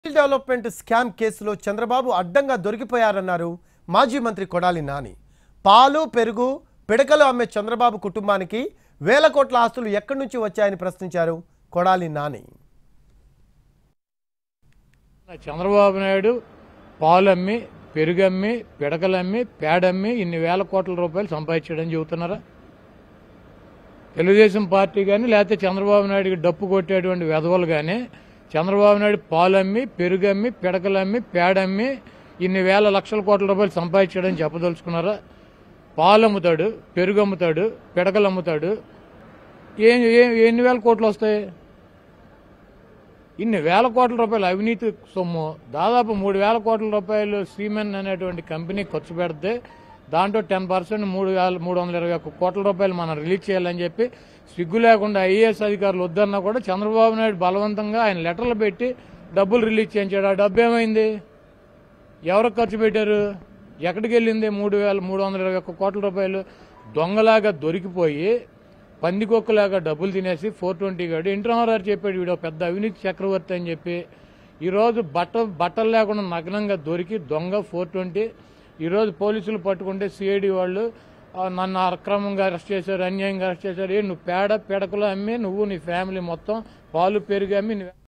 skill development scam కేసులో చంద్రబాబు అడ్డంగా దొరికిపోయారన్నారు మాజీ మంత్రి కొడాలి నాని పాలు పెరుగు పిడకలు అమ్మే చంద్రబాబు కుటుంబానికి వేల కోట్ల ఆస్తులు ఎక్కడి నుంచి వచ్చాయని ప్రశ్నించారు కొడాలి నాని చంద్రబాబు నాయుడు పాలమ్మి పెరుగమ్మి పిడకలమ్మి పేడమ్మి ఇన్ని వేల కోట్ల రూపాయలు సంపాదించాడని చెబుతున్నారా తెలుగుదేశం పార్టీ కానీ లేకపోతే చంద్రబాబు నాయుడికి డప్పు కొట్టేటువంటి వెధవలు కానీ చంద్రబాబు నాయుడు పాలమ్మి పెరుగమ్మి పిడకలమ్మి పేడమ్మి ఇన్ని వేల లక్షల కోట్ల రూపాయలు సంపాదించాడని చెప్పదలుచుకున్నారా పాలు అమ్ముతాడు పెరుగు అమ్ముతాడు పిడకలు అమ్ముతాడు ఏ ఏ- ఎన్ని వేల కోట్లు వస్తాయి ఇన్ని వేల కోట్ల రూపాయల అవినీతి సొమ్ము దాదాపు మూడు వేల కోట్ల రూపాయలు సీమెన్ అనేటువంటి కంపెనీ ఖర్చు పెడితే దాంట్లో టెన్ పర్సెంట్ మూడు వేల మూడు వందల ఇరవై ఒక్క కోట్ల రూపాయలు మనం రిలీజ్ చేయాలని చెప్పి సిగ్గు లేకుండా ఐఏఎస్ అధికారులు వద్దన్నా కూడా చంద్రబాబు నాయుడు బలవంతంగా ఆయన లెటర్లు పెట్టి డబ్బులు రిలీజ్ చేయించాడు ఆ డబ్బు ఏమైంది ఎవరికి ఖర్చు పెట్టారు ఎక్కడికి వెళ్ళింది మూడు వేల మూడు వందల ఇరవై ఒక్క కోట్ల రూపాయలు దొంగలాగా దొరికిపోయి పందికొక్కలాగా డబ్బులు తినేసి ఫోర్ ట్వంటీ గాడు ఇంటర్నర్ చెప్పాడు వీడు ఒక పెద్ద అవినీతి చక్రవర్తి అని చెప్పి ఈరోజు బట్ట బట్టలు లేకుండా నగ్నంగా దొరికి దొంగ ఫోర్ ట్వంటీ ఈరోజు పోలీసులు పట్టుకుంటే సిఐడి వాళ్ళు ఆ, నన్ను అక్రమంగా అరెస్ట్ చేశారు అన్యాయంగా అరెస్ట్ చేశారు ఏ నువ్వు పేడ పిడకలు అమ్మి నువ్వు నీ ఫ్యామిలీ మొత్తం పాలు పెరుగు అమ్మి నువ్వు